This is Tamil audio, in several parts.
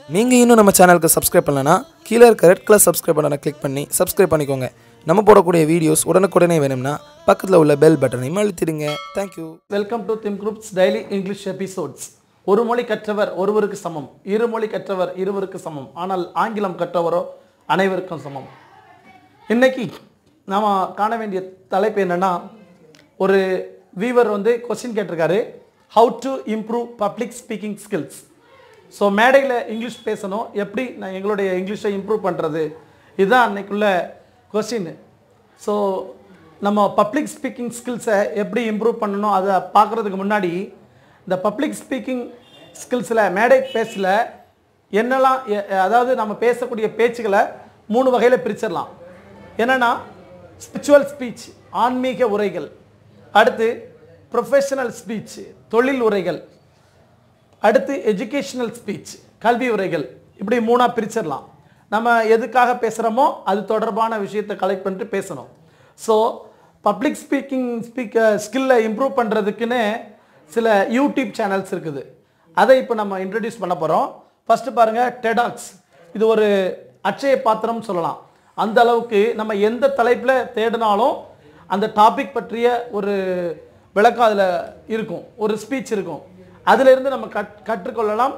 நீங்கள் இன்னும் நம்ம சேனலுக்கு சப்ஸ்கிரைப் பண்ணலனா கீழே இருக்க ரெட் கலர் சப்ஸ்கிரைப் பட்டனை கிளிக் பண்ணி சப்ஸ்கிரைப் பண்ணிக்கோங்க நம்ம போடக்கூடிய வீடியோஸ் உடனுக்குடனே வேணும்னா பக்கத்தில் உள்ள பெல் பட்டனையும் அழுத்திடுங்க thank you welcome to team groups daily English episodes ஒரு மொழி கற்றவர் ஒருவருக்கு சமம் இரு மொழி கற்றவர் இருவருக்கு சமம் ஆனால் ஆங்கிலம் கற்றவரோ அனைவருக்கும் சமம் இன்னைக்கு நாம் காண வேண்டிய தலைப்பு என்னன்னா ஒரு வீவர் வந்து கொஸ்டின் கேட்டிருக்காரு how to improve public speaking skills so மேடையில் இங்கிலீஷ் பேசணும் எப்படி நான் எங்களுடைய இங்கிலீஷை இம்ப்ரூவ் பண்ணுறது இதுதான் அன்னைக்குள்ள கொஸ்டின் ஸோ நம்ம பப்ளிக் ஸ்பீக்கிங் ஸ்கில்ஸை எப்படி இம்ப்ரூவ் பண்ணணும் அதை பார்க்குறதுக்கு முன்னாடி இந்த பப்ளிக் ஸ்பீக்கிங் ஸ்கில்ஸில் மேடை பேச்சில் என்னெல்லாம் எ- அதாவது நம்ம பேசக்கூடிய பேச்சுகளை மூணு வகையில் பிரிச்சிடலாம் என்னென்னா ஸ்பிரிச்சுவல் ஸ்பீச் ஆன்மீக உரைகள் அடுத்து ப்ரொஃபஷனல் ஸ்பீச் தொழில் உரைகள் அடுத்து எஜுகேஷனல் ஸ்பீச் கல்வி உரைகள் இப்படி மூணாக பிரிச்சிடலாம் நம்ம எதுக்காக பேசுகிறோமோ அது தொடர்பான விஷயத்தை கலெக்ட் பண்ணிட்டு பேசணும் ஸோ பப்ளிக் ஸ்பீக்கிங் ஸ்பீக்க ஸ்கில்லை இம்ப்ரூவ் பண்ணுறதுக்குன்னு சில யூடியூப் சேனல்ஸ் இருக்குது அதை இப்போ நம்ம இன்ட்ரடியூஸ் பண்ண போகிறோம் ஃபஸ்ட்டு பாருங்கள் டெடாக்ஸ் இது ஒரு அட்சய பாத்திரம் சொல்லலாம் அந்த அளவுக்கு நம்ம எந்த தலைப்பில் தேடினாலும் அந்த டாபிக் பற்றிய ஒரு விளக்கம் அதில் இருக்கும் ஒரு ஸ்பீச் இருக்கும் அதிலிருந்து நம்ம கட் கற்றுக்கொள்ளலாம்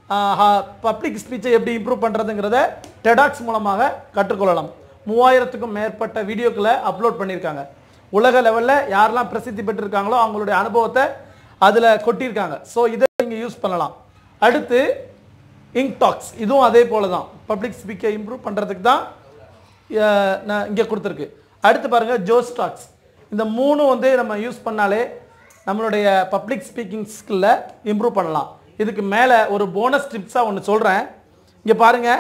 பப்ளிக் ஸ்பீச்சை எப்படி இம்ப்ரூவ் பண்ணுறதுங்கிறத டெடாக்ஸ் மூலமாக கற்றுக்கொள்ளலாம் மூவாயிரத்துக்கும் மேற்பட்ட வீடியோக்களை அப்லோட் பண்ணியிருக்காங்க உலக லெவலில் யாரெல்லாம் பிரசித்தி பெற்றிருக்காங்களோ அவங்களுடைய அனுபவத்தை அதில் கொட்டியிருக்காங்க ஸோ இதை நீங்கள் யூஸ் பண்ணலாம் அடுத்து இங்க் டாக்ஸ் இதுவும் அதே போல தான் பப்ளிக் ஸ்பீக்கை இம்ப்ரூவ் பண்ணுறதுக்கு தான் அஹ், நான் இங்கே கொடுத்துருக்கு அடுத்து பாருங்கள் ஜோஸ் டாக்ஸ் இந்த மூணும் வந்து நம்ம யூஸ் பண்ணாலே நம்மளுடைய பப்ளிக் ஸ்பீக்கிங் ஸ்கில்லை இம்ப்ரூவ் பண்ணலாம் இதுக்கு மேலே ஒரு போனஸ் டிப்ஸாக ஒன்று சொல்கிறேன் இங்கே பாருங்கள்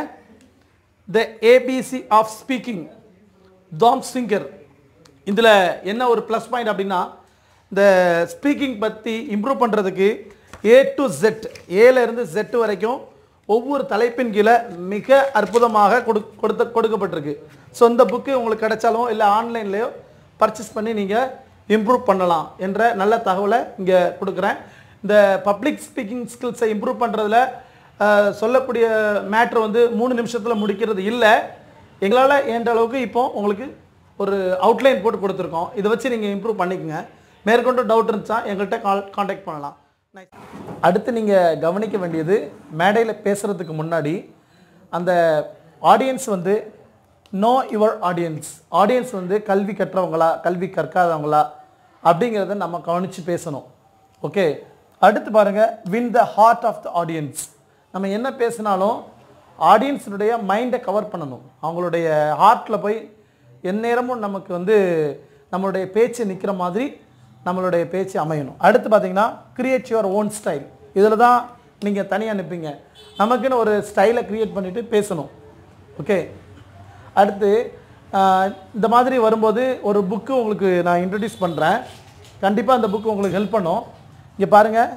the ABC of speaking Tom Singer இதில் என்ன ஒரு ப்ளஸ் பாயிண்ட் அப்படின்னா இந்த ஸ்பீக்கிங் பற்றி இம்ப்ரூவ் பண்ணுறதுக்கு ஏ டு ஜெட் ஏலேருந்து ஜெட் வரைக்கும் ஒவ்வொரு தலைப்பின் கீழே மிக அற்புதமாக கொடு கொடுத்த கொடுக்கப்பட்டிருக்கு ஸோ இந்த புக்கு உங்களுக்கு கிடைச்சாலும் இல்லை ஆன்லைன்லேயோ பர்ச்சேஸ் பண்ணி நீங்கள் இம்ப்ரூவ் பண்ணலாம் என்ற நல்ல தகவலை இங்கே கொடுக்குறேன் இந்த பப்ளிக் ஸ்பீக்கிங் ஸ்கில்ஸை இம்ப்ரூவ் பண்ணுறதுல சொல்லக்கூடிய மேட்ரு வந்து மூணு நிமிஷத்தில் முடிக்கிறது இல்லை எங்களால் என்ற அளவுக்கு இப்போ உங்களுக்கு ஒரு அவுட்லைன் போட்டு கொடுத்துருக்கோம் இதை வச்சு நீங்கள் இம்ப்ரூவ் பண்ணிக்கோங்க மேற்கொண்டு டவுட் இருந்துச்சா எங்கள்கிட்ட கால் காண்டாக்ட் பண்ணலாம் அடுத்து நீங்கள் கவனிக்க வேண்டியது மேடையில் பேசுகிறதுக்கு முன்னாடி அந்த ஆடியன்ஸ் வந்து நோ யுவர் ஆடியன்ஸ் ஆடியன்ஸ் வந்து கல்வி கற்றவங்களா கல்வி கற்காதவங்களா அப்படிங்கிறத நம்ம கவனித்து பேசணும் ஓகே அடுத்து பாருங்கள் win the heart of the audience நம்ம என்ன பேசினாலும் ஆடியன்ஸினுடைய மைண்டை கவர் பண்ணணும் அவங்களுடைய ஹார்ட்டில் போய் எந்நேரமும் நமக்கு வந்து நம்மளுடைய பேச்சு நிற்கிற மாதிரி நம்மளுடைய பேச்சு அமையணும் அடுத்து பார்த்தீங்கன்னா கிரியேட் யுவர் ஓன் ஸ்டைல் இதில் தான் நீங்கள் தனியாக நிற்பீங்க நமக்குன்னு ஒரு ஸ்டைலை க்ரியேட் பண்ணிவிட்டு பேசணும் ஓகே அடுத்து ஆஹ், இந்த மாதிரி வரும்போது ஒரு புக்கு உங்களுக்கு நான் இன்ட்ரடியூஸ் பண்ணுறேன் கண்டிப்பாக அந்த புக்கு உங்களுக்கு ஹெல்ப் பண்ணும் இங்கே பாருங்கள்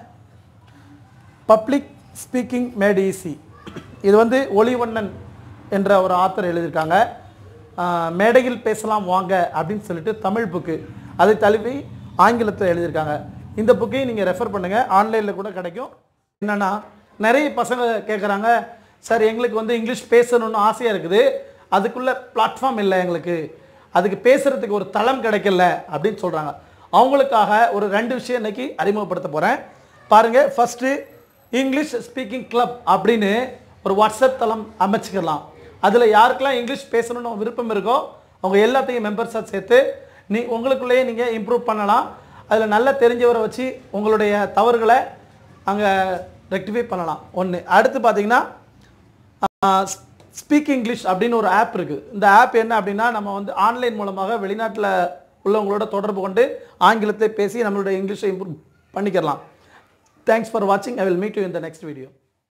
பப்ளிக் ஸ்பீக்கிங் மேட் ஈஸி இது வந்து ஒளிவண்ணன் என்ற ஒரு ஆத்தர் எழுதியிருக்காங்க ஆஹ், மேடையில் பேசலாம் வாங்க அப்படின்னு சொல்லிட்டு தமிழ் புக்கு அதை தழுவி ஆங்கிலத்தில் எழுதியிருக்காங்க இந்த புக்கையும் நீங்கள் ரெஃபர் பண்ணுங்கள் ஆன்லைனில் கூட கிடைக்கும் என்னென்னா நிறைய பசங்க கேட்குறாங்க சார் எங்களுக்கு வந்து இங்கிலீஷ் பேசணும்னு ஆசையாக இருக்குது அதுக்குள்ள பிளாட்ஃபார்ம் இல்லை எங்களுக்கு அதுக்கு பேசுகிறதுக்கு ஒரு தளம் கிடைக்கல அப்படின்னு சொல்கிறாங்க அவங்களுக்காக ஒரு ரெண்டு விஷயம் இன்னைக்கு அறிமுகப்படுத்த போகிறேன் பாருங்கள் ஃபஸ்ட்டு இங்கிலீஷ் ஸ்பீக்கிங் கிளப் அப்படின்னு ஒரு வாட்ஸ்அப் தளம் அமைச்சுக்கலாம் அதில் யாருக்கெல்லாம் இங்கிலீஷ் பேசணும்னு விருப்பம் இருக்கோ அவங்க எல்லாத்தையும் மெம்பர்ஸாக சேர்த்து நீ உங்களுக்குள்ளேயே நீங்கள் இம்ப்ரூவ் பண்ணலாம் அதில் நல்லா தெரிஞ்சவரை வச்சு உங்களுடைய தவறுகளை அங்கே ரெக்டிஃபை பண்ணலாம் ஒன்று அடுத்து பார்த்தீங்கன்னா ஸ்பீக் இங்கிலீஷ் அப்படின்னு ஒரு ஆப் இருக்குது இந்த ஆப் என்ன அப்படின்னா நம்ம வந்து ஆன்லைன் மூலமாக வெளிநாட்டில் உள்ளவங்களோட தொடர்பு கொண்டு ஆங்கிலத்தை பேசி நம்மளுடைய இங்கிலீஷை இம்ப்ரூவ் பண்ணிக்கலாம் தேங்க்ஸ் ஃபார் வாட்சிங் I will meet you in the next video